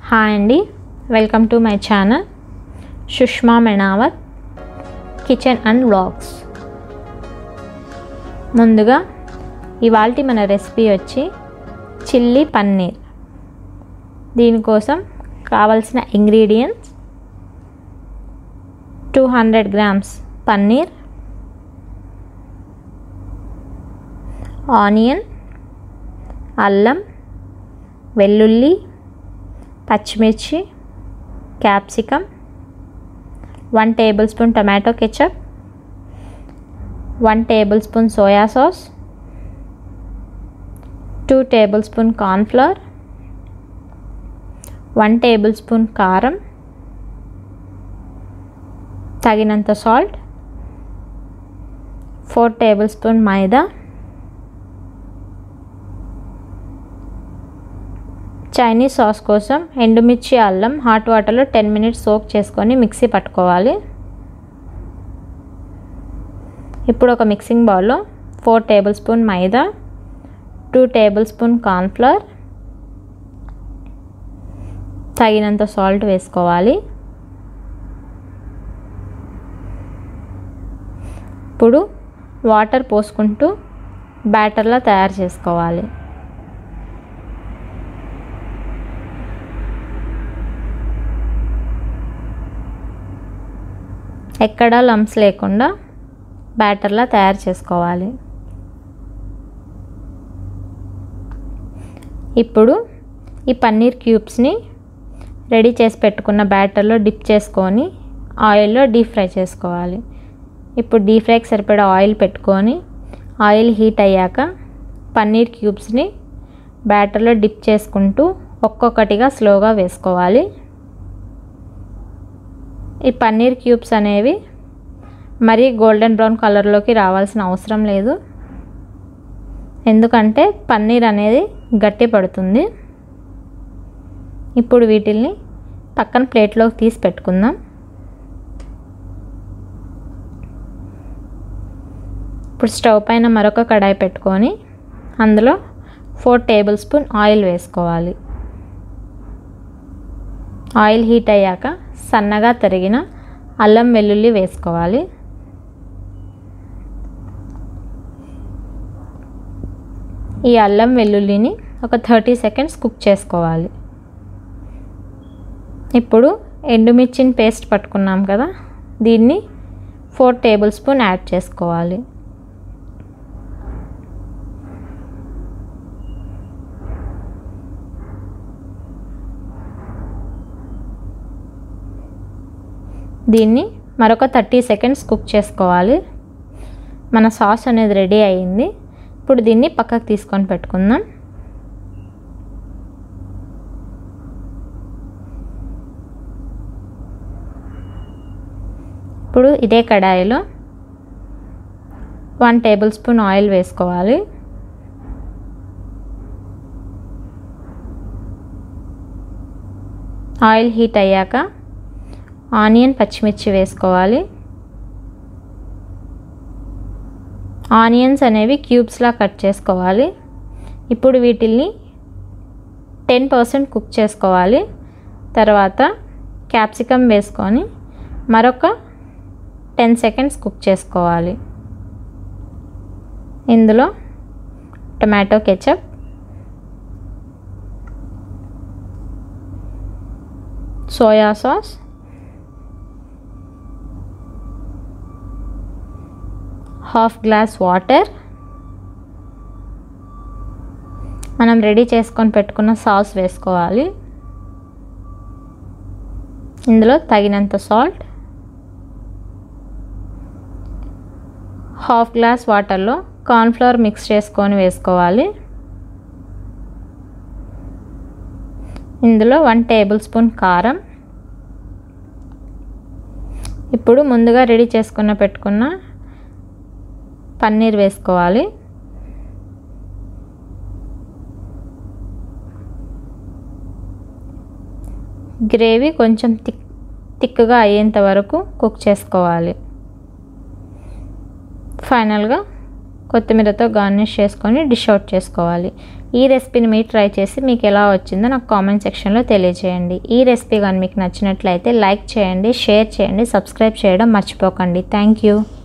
hi అండి welcome to my channel Sushma Menavath kitchen and vlogs ముందుగా ఇవాల్టి మన రెసిపీ వచ్చి చిల్లీ పన్నీర్ దీనికోసం కావలసిన ingredients two hundred grams paneer onion అల్లం వెల్లుల్లి పచ్చిమిర్చి capsicum one table spoon tomato ketchup one table spoon soya sauce two table spoon cornflour one table spoon కారం తగినంత salt four table spoon maida Chinese sauce కోసం ఎండుమిర్చి అల్లం హాట్ వాటర్లో టెన్ మినిట్స్ సోక్ చేసుకొని మిక్సీ పట్టుకోవాలి ఇప్పుడు ఒక మిక్సింగ్ బౌల్లో four table spoon maida two table spoon cornflour తగినంత సాల్ట్ వేసుకోవాలి ఇప్పుడు వాటర్ పోసుకుంటూ బ్యాటర్లా తయారు చేసుకోవాలి ఎక్కడా లంప్స్ లేకుండా బ్యాటర్లా తయారు చేసుకోవాలి ఇప్పుడు ఈ పన్నీర్ క్యూబ్స్ని రెడీ చేసి పెట్టుకున్న బ్యాటర్లో డిప్ చేసుకొని ఆయిల్లో డీప్ ఫ్రై చేసుకోవాలి ఇప్పుడు డీప్ ఫ్రైకి సరిపడా ఆయిల్ పెట్టుకొని ఆయిల్ హీట్ అయ్యాక పన్నీర్ క్యూబ్స్ని బ్యాటర్లో డిప్ చేసుకుంటూ ఒక్కొక్కటిగా స్లోగా వేసుకోవాలి ఈ పన్నీర్ క్యూబ్స్ అనేవి మరీ గోల్డెన్ బ్రౌన్ కలర్లోకి రావాల్సిన అవసరం లేదు ఎందుకంటే పన్నీర్ అనేది గట్టి పడుతుంది ఇప్పుడు వీటిల్ని పక్కన ప్లేట్లోకి తీసి పెట్టుకుందాం ఇప్పుడు స్టవ్ పైన మరొక కడాయి పెట్టుకొని అందులో ఫోర్ టేబుల్ స్పూన్ ఆయిల్ వేసుకోవాలి ఆయిల్ హీట్ అయ్యాక సన్నగా తరిగిన అల్లం వెల్లుల్లి వేసుకోవాలి ఈ అల్లం వెల్లుల్లిని ఒక థర్టీ సెకండ్స్ కుక్ చేసుకోవాలి ఇప్పుడు ఎండుమిర్చిని పేస్ట్ పట్టుకున్నాం కదా దీన్ని ఫోర్ టేబుల్ స్పూన్ యాడ్ చేసుకోవాలి దీన్ని మరొక థర్టీ సెకండ్స్ కుక్ చేసుకోవాలి మన సాస్ అనేది రెడీ అయ్యింది ఇప్పుడు దీన్ని పక్కకు తీసుకొని పెట్టుకుందాం ఇప్పుడు ఇదే కడాయిలో వన్ టేబుల్ స్పూన్ ఆయిల్ వేసుకోవాలి ఆయిల్ హీట్ అయ్యాక ఆనియన్ పచ్చిమిర్చి వేసుకోవాలి ఆనియన్స్ అనేవి క్యూబ్స్లా కట్ చేసుకోవాలి ఇప్పుడు వీటిల్ని టెన్ పర్సెంట్ కుక్ చేసుకోవాలి తర్వాత క్యాప్సికమ్ వేసుకొని మరొక టెన్ సెకండ్స్ కుక్ చేసుకోవాలి ఇందులో tomato ketchup soya sauce half glass water మనం రెడీ చేసుకొని పెట్టుకున్న సాస్ వేసుకోవాలి ఇందులో తగినంత సాల్ట్ హాఫ్ గ్లాస్ వాటర్లో కార్న్ఫ్లవర్ మిక్స్ చేసుకొని వేసుకోవాలి ఇందులో వన్ టేబుల్ స్పూన్ కారం ఇప్పుడు ముందుగా రెడీ చేసుకున్న పెట్టుకున్న పన్నీర్ వేసుకోవాలి గ్రేవీ కొంచెం థిక్ థిక్గా అయ్యేంత వరకు కుక్ చేసుకోవాలి ఫైనల్గా కొత్తిమీరతో గార్నిష్ చేసుకొని డిష్ అవుట్ చేసుకోవాలి ఈ రెసిపీని మీరు ట్రై చేసి మీకు ఎలా వచ్చిందో నాకు కామెంట్ సెక్షన్లో తెలియజేయండి ఈ రెసిపీ కానీ మీకు నచ్చినట్లయితే లైక్ చేయండి షేర్ చేయండి సబ్స్క్రైబ్ చేయడం మర్చిపోకండి థ్యాంక్ యూ